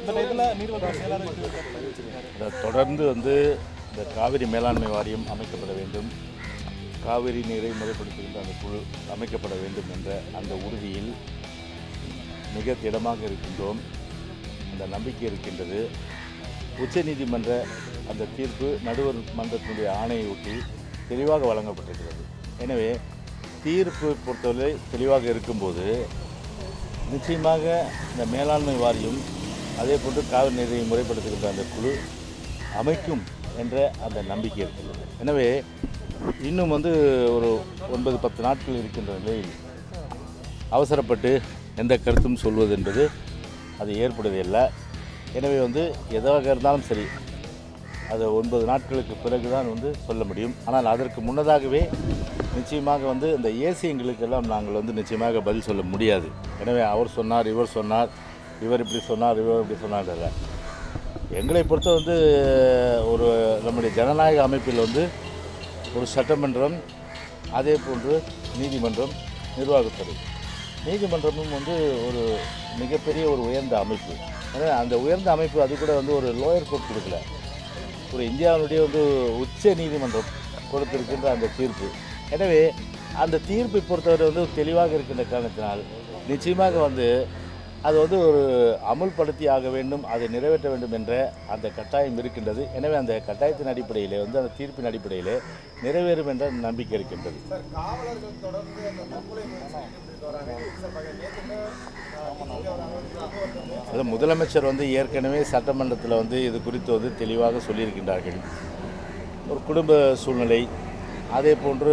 இந்த டயத்தில் நீர்வளத்துறை செயலாளர் இப்படி ஒரு கருத்து தெரிவிச்சிருக்காரு. இந்த தொடர்ந்து வந்து இந்த காவிரி மேலாண்மை வாரியம் அமைக்கப்பட வேண்டும் காவிரி நீரை முறைப்படுத்துகின்ற அந்த குழு அமைக்கப்பட வேண்டும் என்ற அந்த உறுதியில் மிக திடமாக இருக்கின்றோம் அந்த நம்பிக்கை இருக்கின்றது உச்சநீதிமன்ற அந்த தீர்ப்பு நடுவர் மன்றத்தினுடைய ஆணையை ஒட்டி தெளிவாக வழங்கப்பட்டிருக்கிறது எனவே தீர்ப்பு பொறுத்தவரை தெளிவாக இருக்கும்போது நிச்சயமாக இந்த மேலாண்மை வாரியம் அதே போன்று காவிரி நீரை முறைப்படுத்துகின்ற அந்த குழு அமைக்கும் என்ற அந்த நம்பிக்கை இருக்கிறது எனவே இன்னும் வந்து ஒரு ஒன்பது பத்து நாட்கள் இருக்கின்ற நிலையில் அவசரப்பட்டு எந்த கருத்தும் சொல்வது என்பது அது ஏற்படுவதில்லை எனவே வந்து எதாக இருந்தாலும் சரி அது ஒன்பது நாட்களுக்கு பிறகு தான் வந்து சொல்ல முடியும் ஆனால் அதற்கு முன்னதாகவே நிச்சயமாக வந்து இந்த ஏசியங்களுக்கெல்லாம் நாங்கள் வந்து நிச்சயமாக பதில் சொல்ல முடியாது எனவே அவர் சொன்னார் இவர் சொன்னார் இவர் இப்படி சொன்னார் இவர் இப்படி சொன்னார் இல்லை. எங்களை பொறுத்த வந்து ஒரு நம்முடைய ஜனநாயக அமைப்பில் வந்து ஒரு சட்டமன்றம் அதே போன்று நீதிமன்றம் நிர்வாகத்துறை நீதிமன்றமும் வந்து ஒரு மிகப்பெரிய ஒரு உயர்ந்த அமைப்பு எனவே அந்த உயர்ந்த அமைப்பு அது கூட வந்து ஒரு லோயர் கோர்ட் கொடுக்கல ஒரு இந்தியாவினுடைய வந்து உச்ச நீதிமன்றம் கொடுத்திருக்கின்ற அந்த தீர்ப்பு எனவே அந்த தீர்ப்பை பொறுத்தவரை வந்து தெளிவாக இருக்கின்ற காரணத்தினால் நிச்சயமாக வந்து அது வந்து ஒரு அமுல்படுத்தி ஆக வேண்டும் அதை நிறைவேற்ற வேண்டும் என்ற அந்த கட்டாயம் இருக்கின்றது எனவே அந்த கட்டாயத்தின் அடிப்படையிலே வந்து அந்த தீர்ப்பின் அடிப்படையிலே நிறைவேறும் என்ற நம்பிக்கை இருக்கின்றது சார் காவலர்கள் தொடர்ந்து அந்த தற்கொலை முயற்சி ஈடுபட்டு வராங்க சார் பக- நேத்து கூட, ஆஹ், டிவில ஒரு அலுவலகத்துல அது முதலமைச்சர் வந்து ஏற்கனவே சட்டமன்றத்தில் வந்து இது குறித்து வந்து தெளிவாக சொல்லியிருக்கின்றார்கள் ஒரு குடும்ப சூழ்நிலை அதே போன்று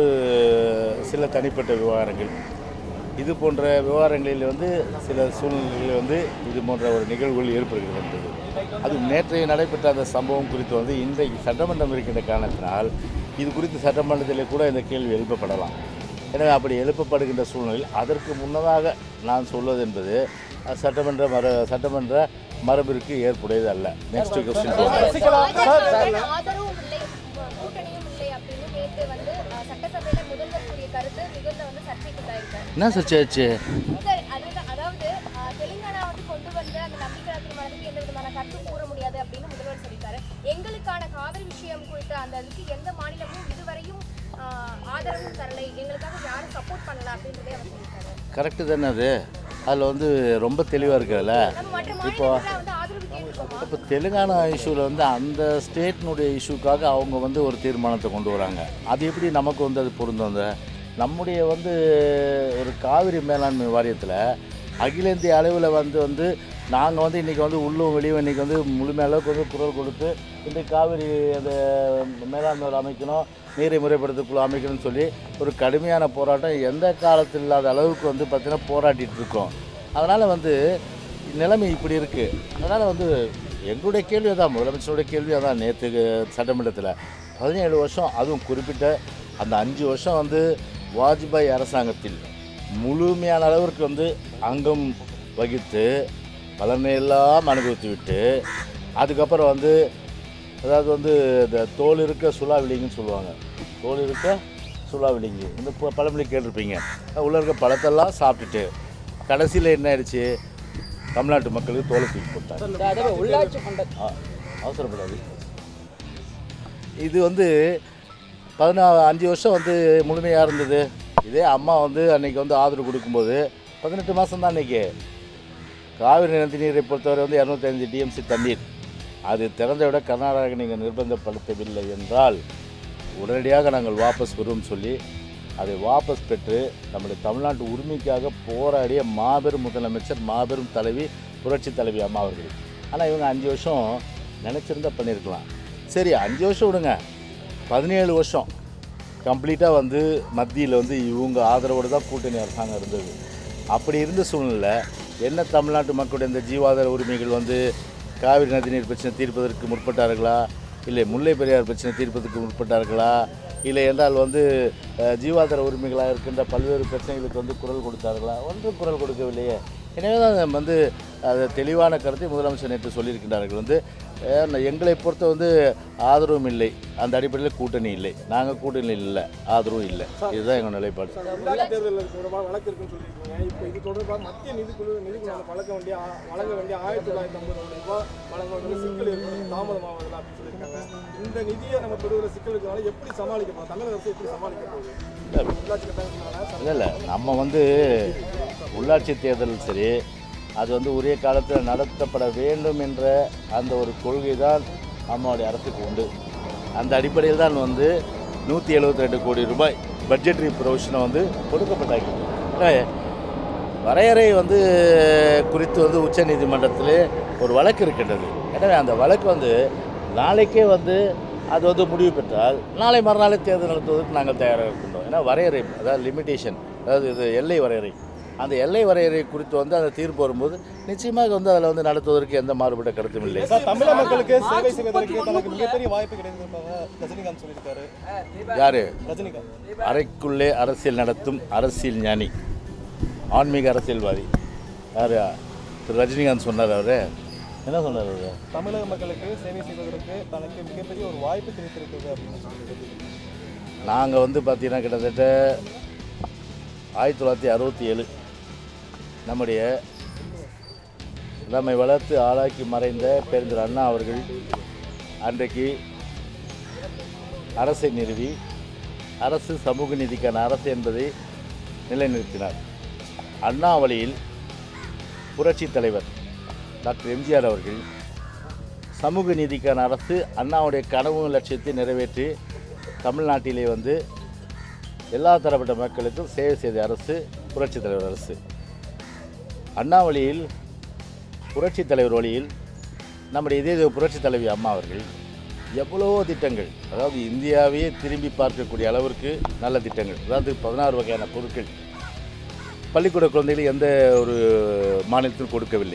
சில தனிப்பட்ட விவகாரங்கள் இது போன்ற விவகாரங்களில் வந்து சில சூழ்நிலைகளில் வந்து இது போன்ற ஒரு நிகழ்வுகள் ஏற்படுகிறது அது நேற்றைய நடைபெற்ற அந்த சம்பவம் குறித்து வந்து இன்றைக்கு சட்டமன்றம் இருக்கின்ற காரணத்தினால் இது குறித்து சட்டமன்றத்திலே கூட இந்த கேள்வி எழுப்பப்படலாம் எனவே அப்படி எழுப்பப்படுகின்ற சூழ்நிலையில் அதற்கு முன்னதாக நான் சொல்வது என்பது அஹ், சட்டமன்ற மர சட்டமன்ற மரபிற்கு ஏற்புடையது அல்ல நெக்ஸ்ட் கொஸ்டின் பாஜகவுடன் ஆதரவும் இல்லை கூட்டணியும் இல்லை அப்படின்னு நேற்று வந்து அஹ், சட்டசபையில முதல்வர் கூறிய கருத்து மிகுந்த வந்து சர்ச்சைக்குள்ளாயிருக்கு என்ன சர்ச்சை சார் அதுதான் அதாவது அஹ், தெலுங்கானா வந்து கொண்டு வந்த அந்த நம்பிக்கை தீர்மானத்துக்கு எந்த விதமான கருத்தும் கூற முடியாது அப்படின்னு முதல்வர் சொல்லியிருக்காரு எங்களுக்கான காவிரி விஷயம் குறித்த அந்த இதுக்கு எந்த மாநிலமும் இதுவரையும் அஹ், ஆதரவும் தரலை எங்களுக்காக யாரும் சப்போர்ட் பண்ணல அப்படின்றதே அவர் சொல்லியிருக்காரு கரெக்டு தானே அது அதில் வந்து ரொம்ப தெளிவாக இருக்குதுல்ல நம்ம மற்ற இப்போ மாநிலங்கள்லாம் வந்து ஆதரவு கேட்டிருக்கோமா இப்போ தெலுங்கானா இஷ்யூவில் வந்து அந்த ஸ்டேட்னுடைய இஷ்யூக்காக அவங்க வந்து ஒரு தீர்மானத்தை கொண்டு வராங்க அது எப்படி நமக்கு வந்து அது பொருந்தும் அந்த நம்முடைய வந்து ஒரு காவிரி மேலாண்மை வாரியத்தில் அகில இந்திய அளவில் வந்து வந்து நாங்கள் வந்து இன்றைக்கி வந்து உள்ளும் வெளியும் இன்றைக்கி வந்து முழுமை அளவுக்கு வந்து குரல் கொடுத்து இந்த காவிரி அந்த மேலாண்மை வாரியம் அமைக்கணும் நீரை முறைப்படுத்த குழு அமைக்கணும்னு சொல்லி ஒரு கடுமையான போராட்டம் எந்த காலத்தில் இல்லாத அளவுக்கு வந்து பார்த்திங்கன்னா போராடிட்டு இருக்கோம் அதனால் வந்து நிலைமை இப்படி இருக்குது அதனால் வந்து எங்களுடைய கேள்வி தான் முதலமைச்சருடைய கேள்வி அதான் நேற்று சட்டமன்றத்தில் பதினேழு வருஷம் அதுவும் குறிப்பிட்ட அந்த அஞ்சு வருஷம் வந்து வாஜ்பாய் அரசாங்கத்தில் முழுமையான அளவிற்கு வந்து அங்கம் வகித்து பலனையெல்லாம் அனுபவித்து விட்டு அதுக்கப்புறம் வந்து அதாவது வந்து இந்த தோல் இருக்க சுலா விளிங்குன்னு சொல்லுவாங்க தோல் இருக்க சுலா விளிங்கு இந்த ப- பழமொழி கேட்டிருப்பீங்க உள்ள இருக்க பழத்தெல்லாம் சாப்பிட்டுட்டு கடைசியில் என்ன ஆயிடுச்சு தமிழ்நாட்டு மக்களுக்கு தோலை தூக்கி போட்டாங்க உள்ளாட்சி மன்ற ஆ, அவசரப்படாது இது வந்து பதினா அஞ்சு வருஷம் வந்து முழுமையாக இருந்தது இதே அம்மா வந்து அன்னைக்கு வந்து ஆதரவு கொடுக்கும்போது பதினெட்டு மாதம் தான் அன்றைக்கி காவிரி நதி நீரை பொறுத்தவரை வந்து இரநூத்தஞ்சு டிஎம்சி தண்ணீர் அது திறந்த விட கர்நாடகா நீங்கள் நிர்பந்தப்படுத்தவில்லை என்றால் உடனடியாக நாங்கள் வாபஸ் பெறுவோம் சொல்லி அதை வாபஸ் பெற்று நம்முடைய தமிழ்நாட்டு உரிமைக்காக போராடிய மாபெரும் முதலமைச்சர் மாபெரும் தலைவி புரட்சி தலைவி அம்மா அவர்கள் ஆனால் இவங்க அஞ்சு வருஷம் நினச்சிருந்தா பண்ணியிருக்கலாம் சரி அஞ்சு வருஷம் விடுங்க பதினேழு வருஷம் கம்ப்ளீட்டாக வந்து மத்தியில் வந்து இவங்க ஆதரவோடு தான் கூட்டணி அரசாங்கம் இருந்தது அப்படி இருந்த சூழ்நிலை என்ன தமிழ்நாட்டு மக்களுடைய இந்த ஜீவாதார உரிமைகள் வந்து காவிரி நதிநீர் பிரச்சனை தீர்ப்பதற்கு முற்பட்டார்களா இல்லை முல்லை பெரியார் பிரச்சனை தீர்ப்பதற்கு முற்பட்டார்களா இல்லை என்றால் வந்து அஹ், ஜீவாதார உரிமைகளாக இருக்கின்ற பல்வேறு பிரச்சனைகளுக்கு வந்து குரல் கொடுத்தார்களா ஒன்றும் குரல் கொடுக்கவில்லையே எனவே தான் வந்து அது தெளிவான கருத்தை முதலமைச்சர் நேற்று சொல்லியிருக்கின்றார்கள் வந்து ஏன்னா எங்களை பொறுத்த வந்து ஆதரவும் இல்லை அந்த அடிப்படையில் கூட்டணி இல்லை நாங்கள் கூட்டணி இல்லை ஆதரவும் இல்லை இதுதான் எங்கள் நிலைப்பாடு உள்ளாட்சி தேர்தலுக்கு தொடர்பாக வழக்கு இருக்குன்னு சொல்லியிருக்கீங்க இப்போ இது தொடர்பாக மத்திய நிதிக்குழு நிதிக்குழு வழங்க வேண்டிய ஆ- வழங்க வேண்டிய ஆயிரத்தி தொள்ளாயிரத்தி ஐம்பது கோடி ரூபாய் வழங்க வேண்டிய சிக்கல் இருக்கு தாமதமாவதில்லை அப்படின்னு சொல்லியிருக்காங்க இந்த நிதியை நம்ம பெறுவதில் சிக்கல் இருக்கிறனால எப்படி சமாளிக்க போகிறோம் தமிழக அரசு எப்படி சமாளிக்க போகுது உள்ளாட்சி கட்டமைப்புனால இல்லை இல்லை நம்ம வந்து உள்ளாட்சி தேர்தல் சரி அது வந்து உரிய காலத்தில் நடத்தப்பட வேண்டும் என்ற அந்த ஒரு கொள்கை தான் நம்மளுடைய அரசுக்கு உண்டு அந்த அடிப்படையில் தான் வந்து நூற்றி எழுபத்தி ரெண்டு கோடி ரூபாய் பட்ஜெட்டரி ப்ரொவிஷனை வந்து கொடுக்கப்பட்டாங்க ஏன்னா, வரையறை வந்து குறித்து வந்து உச்சநீதிமன்றத்திலே ஒரு வழக்கு இருக்கின்றது எனவே அந்த வழக்கு வந்து நாளைக்கே வந்து அது வந்து முடிவு பெற்றால் நாளை மறுநாளே தேர்தல் நடத்துவதற்கு நாங்கள் தயாராக இருக்கின்றோம் ஏன்னா வரையறை அதாவது லிமிட்டேஷன் அதாவது இது எல்லை வரையறை அந்த எல்லை வரையறை குறித்து வந்து அந்த தீர்ப்பு வரும்போது நிச்சயமாக வந்து அதில் வந்து நடத்துவதற்கு எந்த மாறுபட்ட கருத்தும் இல்லை சார் தமிழக மக்களுக்கு சேவை செய்வதற்கு தனக்கு மிகப்பெரிய வாய்ப்பு கிடைத்திருப்பதாக ரஜினிகாந்த் சொல்லியிருக்காரு யார் ரஜினிகாந்த் அறைக்குள்ளே அரசியல் நடத்தும் அரசியல் ஞானி ஆன்மீக அரசியல்வாதி யார் திரு ரஜினிகாந்த் சொன்னார் அவர் என்ன சொன்னார் அவர் தமிழக மக்களுக்கு சேவை செய்வதற்கு தனக்கு மிகப்பெரிய ஒரு வாய்ப்பு கிடைத்திருக்கிறது அப்படின்னு சொல்லியிருக்காரு நாங்கள் வந்து பார்த்தீங்கன்னா கிட்டத்தட்ட ஆயிரத்தி தொள்ளாயிரத்தி அறுபத்தி ஏழு நம்முடைய நம்மை வளர்த்து ஆளாக்கி மறைந்த பேருந்தர் அண்ணா அவர்கள் அன்றைக்கு அரசை நிறுவி அரசு சமூக நீதிக்கான அரசு என்பதை நிலைநிறுத்தினார் அண்ணா வழியில் புரட்சித் தலைவர் டாக்டர் எம்ஜிஆர் அவர்கள் சமூக நீதிக்கான அரசு அண்ணாவுடைய கனவு லட்சியத்தை நிறைவேற்றி தமிழ்நாட்டிலே வந்து எல்லா தரப்பட்ட மக்களுக்கும் சேவை செய்த அரசு புரட்சித் தலைவர் அரசு அண்ணா வழியில் புரட்சித் தலைவர் வழியில் நம்முடைய இதே புரட்சித் தலைவி அம்மா அவர்கள் எவ்வளவோ திட்டங்கள் அதாவது இந்தியாவையே திரும்பி பார்க்கக்கூடிய அளவிற்கு நல்ல திட்டங்கள் அதாவது பதினாறு வகையான பொருட்கள் பள்ளிக்கூட குழந்தைகள் எந்த ஒரு மாநிலத்தில் கொடுக்கவில்லை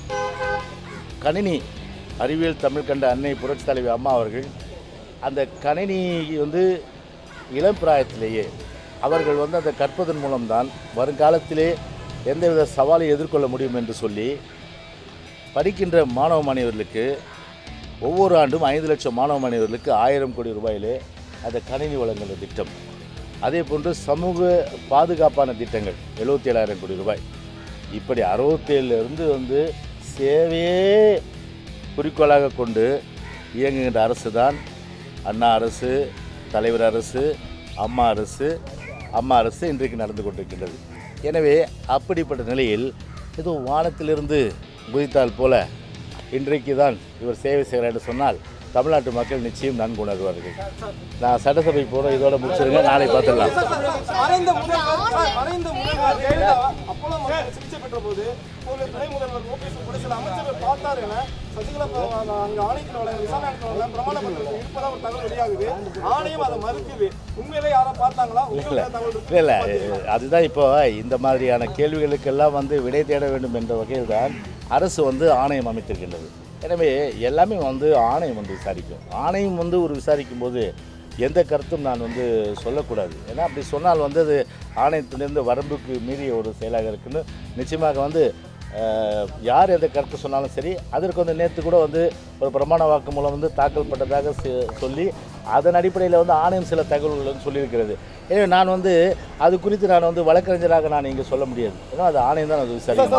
கணினி அறிவியல் தமிழ் கண்ட அன்னை புரட்சி தலைவி அம்மா அவர்கள் அந்த கணினி வந்து இளம் பிராயத்திலேயே அவர்கள் வந்து அந்த கற்பதன் மூலம்தான் வருங்காலத்திலே எந்தவித சவாலை எதிர்கொள்ள முடியும் என்று சொல்லி படிக்கின்ற மாணவ மாணவர்களுக்கு ஒவ்வொரு ஆண்டும் ஐந்து லட்சம் மாணவ மாணவர்களுக்கு ஆயிரம் கோடி ரூபாயிலே அந்த கணினி வழங்குகிற திட்டம் அதே போன்று சமூக பாதுகாப்பான திட்டங்கள் எழுபத்தி ஏழாயிரம் கோடி ரூபாய் இப்படி அறுபத்தேழுலேருந்து வந்து சேவையே குறிக்கோளாக கொண்டு இயங்குகின்ற அரசு தான் அண்ணா அரசு தலைவர் அரசு அம்மா அரசு அம்மா அரசு இன்றைக்கு நடந்து கொண்டிருக்கின்றது எனவே அப்படிப்பட்ட நிலையில் ஏதோ வானத்திலிருந்து குதித்தால் போல இன்றைக்கு தான் இவர் சேவை செய்கிறார் என்று சொன்னால் தமிழ்நாட்டு மக்கள் நிச்சயம் நன்கு உணர்வார்கள் நான் சட்டசபை போகிறோம் இதோட முடிச்சிருங்க நாளை பார்த்துடலாம் மறைந்த முதல்வர் சார், மறைந்த முதல்வர் ஜெயலலிதா அப்போலோ மருத்துவமனையில் சிகிச்சை பெற்ற போது ஒரு துணை முதல்வர் ஓபிஎஸ் கூட சில அமைச்சர்கள் பார்த்தார் என சசிகலா ப- அங்க ஆணையத்தில் வழங்க விசாரணை ஆணையத்தில் வழங்க பிரமாண பத்திரத்தில் இருப்பதா ஒரு தகவல் வெளியாகுது ஆணையம் அதை மறுக்குது உண்மையிலே யாரும் பார்த்தாங்களா உங்களுக்கு தகவல் இருக்கு இல்லை இல்லை அதுதான் இப்போ இந்த மாதிரியான கேள்விகளுக்கெல்லாம் வந்து விடை தேட வேண்டும் என்ற வகையில் தான் அரசு வந்து ஆணையம் அமைத்திருக்கின்றது எனவே எல்லாமே வந்து ஆணையம் வந்து விசாரிக்கும் ஆணையம் வந்து ஒரு விசாரிக்கும் போது எந்த கருத்தும் நான் வந்து சொல்லக்கூடாது ஏன்னா அப்படி சொன்னால் வந்து அது ஆணையத்திலிருந்து வரம்புக்கு மீறிய ஒரு செயலாக இருக்குன்னு நிச்சயமாக வந்து அஹ், யார் எந்த கருத்து சொன்னாலும் சரி அதற்கு வந்து நேற்று கூட வந்து ஒரு பிரமாண வாக்கு மூலம் வந்து தாக்கல் பட்டதாக செ- சொல்லி அதன் அடிப்படையில் வந்து ஆணையம் சில தகவல்கள் வந்து சொல்லியிருக்கிறது எனவே நான் வந்து அது குறித்து நான் வந்து வழக்கறிஞராக நான் இங்கே சொல்ல முடியாது ஏன்னா அது ஆணையம் தான் அது விசாரிக்கும்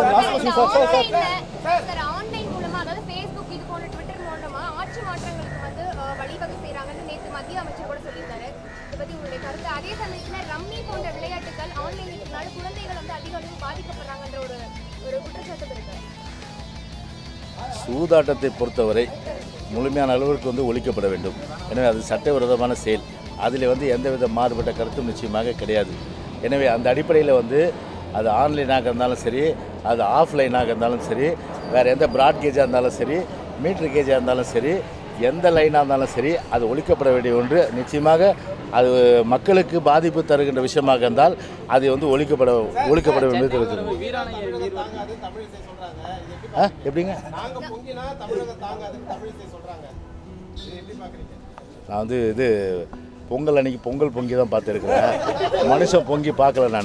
சார் ஆன்லைன் மூலமா அதாவது ஃபேஸ்புக் இது போன்ற ட்விட்டர் மூலமா ஆட்சி மாற்றங்களுக்கு வந்து அஹ், வழிவகை செய்றாங்கன்னு நேத்து மத்திய அமைச்சர் கூட சொல்லியிருந்தாரு இதை பத்தி உங்களுடைய கருத்து அதே சமயத்துல ரம்மி போன்ற விளையாட்டுகள் ஆன்லைன் இருக்கிறதுனால குழந்தைகள் வந்து அதிக அளவு பாதிக்கப்படுறாங்கன்ற ஒரு ஒரு குற்றச்சாட்டு இருக்கு சூதாட்டத்தை பொறுத்தவரை முழுமையான அளவிற்கு வந்து ஒழிக்கப்பட வேண்டும் எனவே அது சட்டவிரோதமான செயல் அதில் வந்து எந்தவித மாறுபட்ட கருத்தும் நிச்சயமாக கிடையாது எனவே அந்த அடிப்படையில் வந்து அது ஆன்லைனாக இருந்தாலும் சரி அது ஆஃப்லைனாக இருந்தாலும் சரி வேறு எந்த ப்ராட் கேஜாக இருந்தாலும் சரி மீட்டர் கேஜாக இருந்தாலும் சரி எந்த லைனாக இருந்தாலும் சரி அது ஒழிக்கப்பட வேண்டிய ஒன்று நிச்சயமாக அது மக்களுக்கு பாதிப்பு தருகின்ற விஷயமாக இருந்தால் அது வந்து ஒழிக்கப்பட ஒழிக்கப்பட வேண்டியது இருக்கிறது தாங்காது தமிழிசை சொல்றாங்க இது எப்படி ஆ எப்படிங்க நாங்க பொங்கினா தமிழகம் தாங்காதுன்னு தமிழிசை சொல்றாங்க இது எப்படி பாக்குறீங்க நான் வந்து இது பொங்கல் அன்னைக்கு பொங்கல் பொங்கி தான் பார்த்துருக்குறேன் மனுஷன் பொங்கி பார்க்கல நான்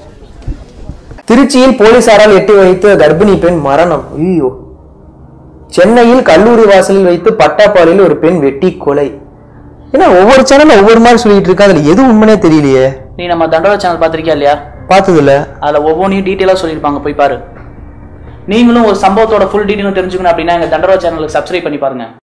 திருச்சியில் போலீசாரால் எட்டி வைத்த கர்ப்பிணி பெண் மரணம் ஐயோ சென்னையில் கல்லூரி வாசலில் வைத்து பட்டாப்பாளையில் ஒரு பெண் வெட்டி கொலை ஏன்னா ஒவ்வொரு சேனல்ல ஒவ்வொரு மாதிரி சொல்லிட்டு இருக்கா அதுல எது உண்மைனே தெரியலையே நீ நம்ம தண்டோரா சேனல் பார்த்திருக்கியா இல்லையா பார்த்தது இல்ல அதில் ஒவ்வொன்றையும் டீட்டெயிலாக சொல்லியிருப்பாங்க போய் பாரு நீங்களும் ஒரு சம்பவத்தோட ஃபுல் டீட்டெயிலும் தெரிஞ்சுக்கணும் அப்படின்னா எங்கள் தண்டோரா சேனலுக்கு சப்ஸ்கிரைப் பண்ணி பாருங்க